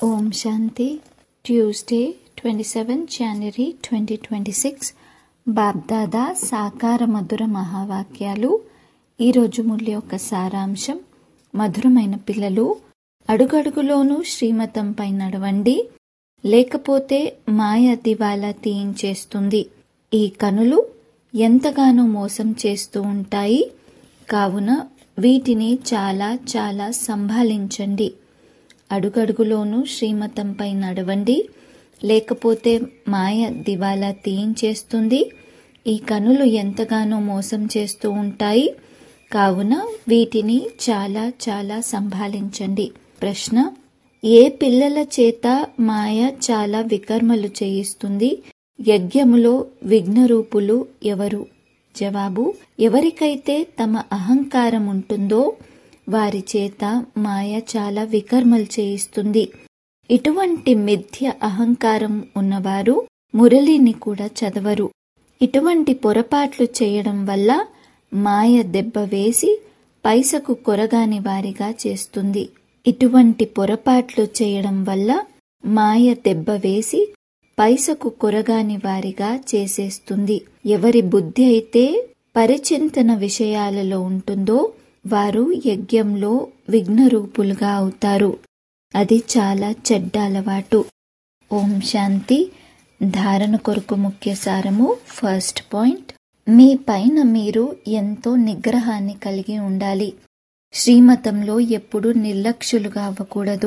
ఓం శాంతి Tuesday twenty seven January twenty twenty six Bapdada సాకార మధుర మహావాక్యాలు ఈరోజు ముళ్ళ యొక్క సారాంశం మధురమైన పిల్లలు అడుగడుగులోనూ శ్రీమతంపై నడవండి లేకపోతే మాయ దివాలా తీయించేస్తుంది ఈ కనులు ఎంతగానో మోసం చేస్తూ ఉంటాయి కావున వీటిని చాలా చాలా సంభాళించండి అడుగడుగులోనూ శ్రీమతంపై నడవండి లేకపోతే మాయ దివాలా తీయించేస్తుంది ఈ కనులు ఎంతగానో మోసం చేస్తూ ఉంటాయి కావున వీటిని చాలా చాలా సంభాళించండి ప్రశ్న ఏ పిల్లల చేత మాయ చాలా వికర్మలు చేయిస్తుంది యజ్ఞములో విఘ్నరూపులు ఎవరు జవాబు ఎవరికైతే తమ అహంకారం ఉంటుందో వారి చేత మాయ చాలా వికర్మలు చేయిస్తుంది ఇటువంటి మిథ్య అహంకారం ఉన్నవారు మురళిని కూడా చదవరు ఇటువంటి పొరపాట్లు చేయడం వల్ల మాయ దెబ్బ వేసి పైసకు కొరగాని వారిగా చేస్తుంది ఇటువంటి పొరపాట్లు చేయడం వల్ల మాయ దెబ్బ వేసి పైసకు కొరగాని వారిగా చేసేస్తుంది ఎవరి బుద్ధి అయితే పరిచింతన విషయాలలో ఉంటుందో వారు యజ్ఞంలో విఘ్నరూపులుగా అవుతారు అది చాలా చెడ్డ అలవాటు ఓం శాంతి ధారణ కొరకు ముఖ్య సారము ఫస్ట్ పాయింట్ మీ పైన మీరు ఎంతో నిగ్రహాన్ని కలిగి ఉండాలి శ్రీమతంలో ఎప్పుడు నిర్లక్ష్యులుగా అవ్వకూడదు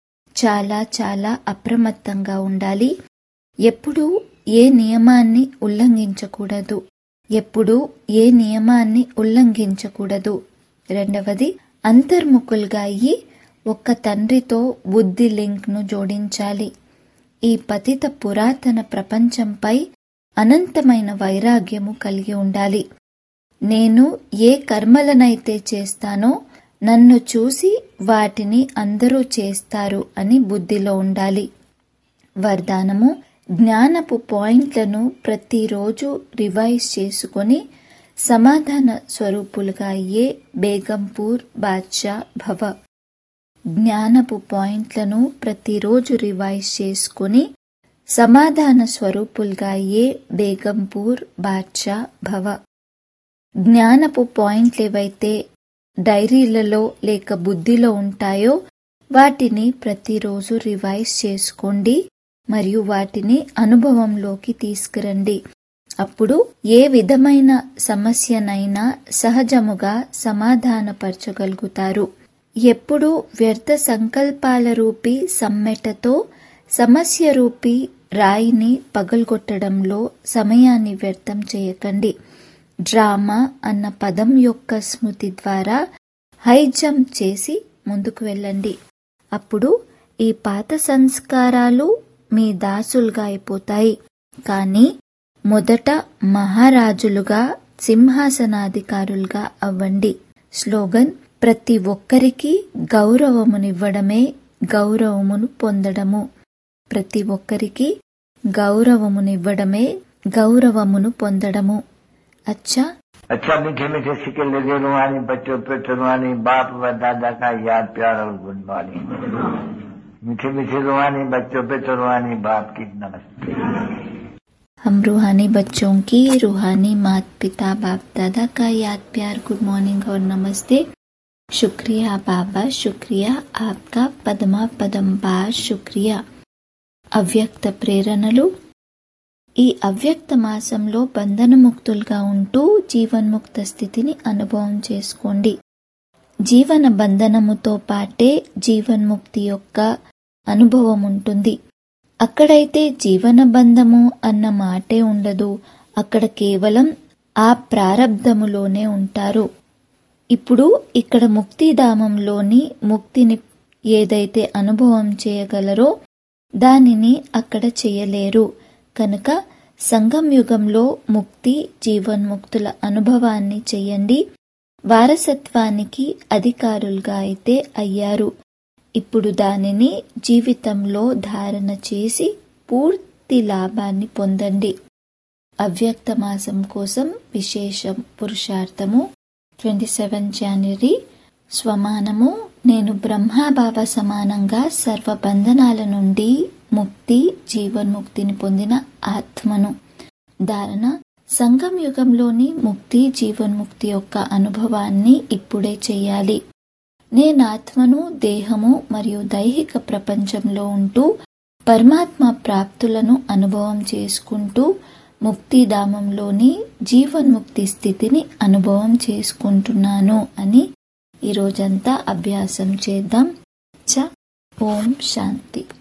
చాలా చాలా అప్రమత్తంగా ఉండాలి ఎప్పుడూ ఏ నియమాన్ని ఉల్లంఘించకూడదు ఎప్పుడూ ఏ నియమాన్ని ఉల్లంఘించకూడదు రెండవది అంతర్ముఖులుగా అయ్యి ఒక్క తండ్రితో బుద్ధి లింక్ను జోడించాలి ఈ పతిత పురాతన ప్రపంచంపై అనంతమైన వైరాగ్యము కలిగి ఉండాలి నేను ఏ కర్మలనైతే చేస్తానో నన్ను చూసి వాటిని అందరూ చేస్తారు అని బుద్ధిలో ఉండాలి వరదానము జ్ఞానపు పాయింట్లను ప్రతిరోజు రివైజ్ చేసుకొని సమాధాన స్వరూపులుగా అయ్యే బేగంపూర్ బాద్షా భవ జ్ఞానపు పాయింట్లను ప్రతిరోజు రివైజ్ చేసుకుని సమాధాన స్వరూపులుగా అయ్యే బేగంపూర్ బాద్షా భవ జ్ఞానపు పాయింట్లు ఏవైతే డైరీలలో లేక బుద్ధిలో ఉంటాయో వాటిని ప్రతిరోజు రివైజ్ చేసుకోండి మరియు వాటిని అనుభవంలోకి తీసుకురండి అప్పుడు ఏ విధమైన సమస్యనైనా సహజముగా సమాధానపరచగలుగుతారు ఎప్పుడు వ్యర్థ సంకల్పాల రూపీ సమ్మెటతో సమస్య రూపీ రాయిని పగల్గొట్టడంలో సమయాన్ని వ్యర్థం చేయకండి డ్రామా అన్న పదం యొక్క స్మృతి ద్వారా హై జంప్ చేసి ముందుకు వెళ్ళండి అప్పుడు ఈ పాత సంస్కారాలు మీ దాసులుగా అయిపోతాయి కానీ మొదట మహారాజులుగా సింహాసనాధికారులుగా అవ్వండి స్లోగన్ ప్రతి ఒక్కరికి గౌరవమునివ్వడమే గౌరవమును పొందడము ప్రతి ఒక్కరికి గౌరవమునివ్వడమే గౌరవమును పొందడము अच्छा अच्छा मीठे मीठे सिक्के लगे रुहानी बच्चों पे रुहानी बाप व दादा का याद प्यार और गुड मॉर्निंग मीठे मीठे रुहानी बच्चों पे रुहानी बाप की नमस्ते हम रूहानी बच्चों की रूहानी माता पिता बाप दादा का याद प्यार गुड मॉर्निंग और नमस्ते शुक्रिया बाबा शुक्रिया आपका పదమా పదం బార్ శుక్రియా అవ్యక్త ప్రేరణలు ఈ అవ్యక్త మాసంలో బంధనముక్తులుగా ఉంటూ జీవన్ముక్త స్థితిని అనుభవం చేసుకోండి జీవన బంధనముతో పాటే జీవన్ముక్తి యొక్క అనుభవం ఉంటుంది అక్కడైతే జీవన బంధము అన్న మాటే ఉండదు అక్కడ కేవలం ఆ ప్రారబ్ధములోనే ఉంటారు ఇప్పుడు ఇక్కడ ముక్తిధామంలోని ముక్తిని ఏదైతే అనుభవం చేయగలరో దానిని అక్కడ చేయలేరు కనుక సంగం యుగంలో ముక్తి జీవన్ముక్తుల అనుభవాన్ని చెయ్యండి వారసత్వానికి అధికారులుగా అయితే అయ్యారు ఇప్పుడు దానిని జీవితంలో ధారణ చేసి పూర్తి లాభాన్ని పొందండి అవ్యక్త మాసం కోసం విశేషం పురుషార్థము ట్వంటీ సెవెన్ జనవరి స్వమానము నేను బ్రహ్మాబాబా సమానంగా సర్వ బంధనాల నుండి ముక్తి జీవన్ముక్తిని పొందిన ఆత్మను ధారణ సంగం యుగంలోని ముక్తి జీవన్ముక్తి యొక్క అనుభవాన్ని ఇప్పుడే చేయాలి నేను ఆత్మను దేహము మరియు దైహిక ప్రపంచంలో ఉంటూ పరమాత్మ ప్రాప్తులను అనుభవం చేసుకుంటూ ముక్తిధామంలోని జీవన్ముక్తి స్థితిని అనుభవం చేసుకుంటున్నాను అని ఈ రోజంతా అభ్యాసం చేద్దాం చ ఓం శాంతి